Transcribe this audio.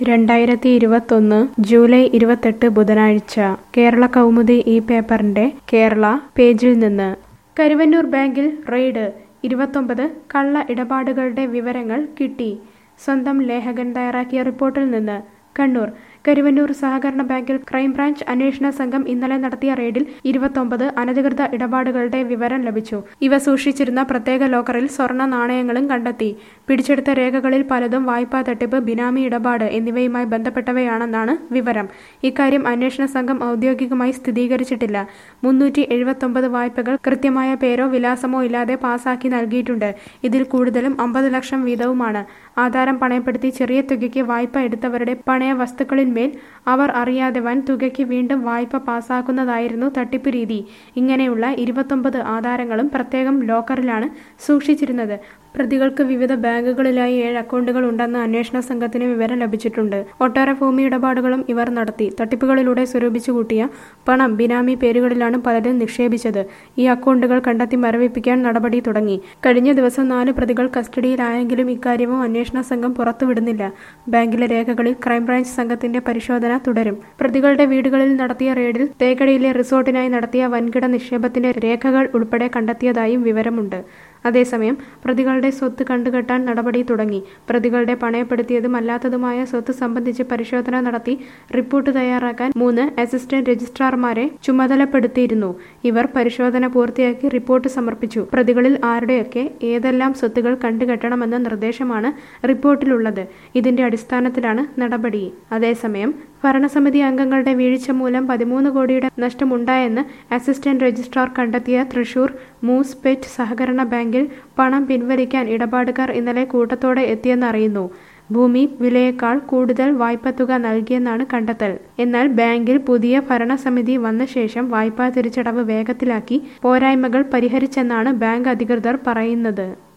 രണ്ടായിരത്തി ഇരുപത്തൊന്ന് ജൂലൈ ഇരുപത്തെട്ട് ബുധനാഴ്ച കേരള കൗമുദി ഈ പേപ്പറിന്റെ കേരള പേജിൽ നിന്ന് കരുവന്നൂർ ബാങ്കിൽ റെയ്ഡ് ഇരുപത്തൊമ്പത് കള്ള ഇടപാടുകളുടെ വിവരങ്ങൾ കിട്ടി സ്വന്തം ലേഖകൻ തയ്യാറാക്കിയ റിപ്പോർട്ടിൽ നിന്ന് കണ്ണൂർ കരുവന്നൂർ സഹകരണ ബാങ്കിൽ ക്രൈംബ്രാഞ്ച് അന്വേഷണ സംഘം ഇന്നലെ നടത്തിയ റെയ്ഡിൽ ഇരുപത്തൊമ്പത് അനധികൃത ഇടപാടുകളുടെ വിവരം ലഭിച്ചു ഇവ സൂക്ഷിച്ചിരുന്ന പ്രത്യേക ലോക്കറിൽ സ്വർണ്ണ നാണയങ്ങളും കണ്ടെത്തി പിടിച്ചെടുത്ത രേഖകളിൽ പലതും വായ്പാ തട്ടിപ്പ് ബിനാമി ഇടപാട് എന്നിവയുമായി ബന്ധപ്പെട്ടവയാണെന്നാണ് വിവരം ഇക്കാര്യം അന്വേഷണ സംഘം ഔദ്യോഗികമായി സ്ഥിരീകരിച്ചിട്ടില്ല മുന്നൂറ്റി എഴുപത്തൊമ്പത് വായ്പകൾ കൃത്യമായ പേരോ വിലാസമോ ഇല്ലാതെ പാസാക്കി നൽകിയിട്ടുണ്ട് ഇതിൽ കൂടുതലും അമ്പത് ലക്ഷം വീതവുമാണ് ആധാരം പണയപ്പെടുത്തി ചെറിയ തുകയ്ക്ക് വായ്പ എടുത്തവരുടെ പണയ വസ്തുക്കളിന്മേൽ അവർ അറിയാതെ വൻ തുകയ്ക്ക് വീണ്ടും വായ്പ പാസാക്കുന്നതായിരുന്നു തട്ടിപ്പ് രീതി ഇങ്ങനെയുള്ള ഇരുപത്തൊമ്പത് ആധാരങ്ങളും പ്രത്യേകം ലോക്കറിലാണ് സൂക്ഷിച്ചിരുന്നത് പ്രതികൾക്ക് വിവിധ ബാങ്കുകളിലായി ഏഴ് അക്കൗണ്ടുകൾ ഉണ്ടെന്ന് അന്വേഷണ സംഘത്തിന് വിവരം ലഭിച്ചിട്ടുണ്ട് ഒട്ടേറെ ഭൂമി ഇടപാടുകളും ഇവർ നടത്തി തട്ടിപ്പുകളിലൂടെ സ്വരൂപിച്ചു കൂട്ടിയ പണം ബിനാമി പേരുകളിലാണ് പലരും നിക്ഷേപിച്ചത് ഈ അക്കൗണ്ടുകൾ കണ്ടെത്തി മരവിപ്പിക്കാൻ നടപടി തുടങ്ങി കഴിഞ്ഞ ദിവസം നാല് പ്രതികൾ കസ്റ്റഡിയിലായെങ്കിലും ഇക്കാര്യവും അന്വേഷണ സംഘം പുറത്തുവിടുന്നില്ല ബാങ്കിലെ രേഖകളിൽ ക്രൈംബ്രാഞ്ച് സംഘത്തിന്റെ പരിശോധന തുടരും പ്രതികളുടെ വീടുകളിൽ നടത്തിയ റെയ്ഡിൽ തേക്കടിയിലെ റിസോർട്ടിനായി നടത്തിയ വൻകിട നിക്ഷേപത്തിന്റെ രേഖകൾ ഉൾപ്പെടെ കണ്ടെത്തിയതായും വിവരമുണ്ട് അതേസമയം പ്രതികളുടെ സ്വത്ത് കണ്ടുകെട്ടാൻ നടപടി തുടങ്ങി പ്രതികളുടെ പണയപ്പെടുത്തിയതും അല്ലാത്തതുമായ സ്വത്ത് സംബന്ധിച്ച് പരിശോധന നടത്തി റിപ്പോർട്ട് തയ്യാറാക്കാൻ മൂന്ന് അസിസ്റ്റന്റ് രജിസ്ട്രാർമാരെ ചുമതലപ്പെടുത്തിയിരുന്നു ഇവർ പരിശോധന പൂർത്തിയാക്കി റിപ്പോർട്ട് സമർപ്പിച്ചു പ്രതികളിൽ ആരുടെയൊക്കെ ഏതെല്ലാം സ്വത്തുകൾ കണ്ടുകെട്ടണമെന്ന നിർദ്ദേശമാണ് റിപ്പോർട്ടിലുള്ളത് ഇതിന്റെ അടിസ്ഥാനത്തിലാണ് നടപടി അതേസമയം ഭരണസമിതി അംഗങ്ങളുടെ വീഴ്ച മൂലം പതിമൂന്ന് കോടിയുടെ നഷ്ടമുണ്ടായെന്ന് അസിസ്റ്റന്റ് രജിസ്ട്രാർ കണ്ടെത്തിയ തൃശൂർ മൂസ് പെറ്റ് സഹകരണ ബാങ്കിൽ പണം പിൻവലിക്കാൻ ഇടപാടുകാർ ഇന്നലെ കൂട്ടത്തോടെ എത്തിയെന്ന് അറിയുന്നു ഭൂമി വിലയേക്കാൾ കൂടുതൽ വായ്പത്തുക നൽകിയെന്നാണ് കണ്ടെത്തൽ എന്നാൽ ബാങ്കിൽ പുതിയ ഭരണസമിതി വന്ന ശേഷം വായ്പാ തിരിച്ചടവ് വേഗത്തിലാക്കി പോരായ്മകൾ പരിഹരിച്ചെന്നാണ് ബാങ്ക് അധികൃതർ പറയുന്നത്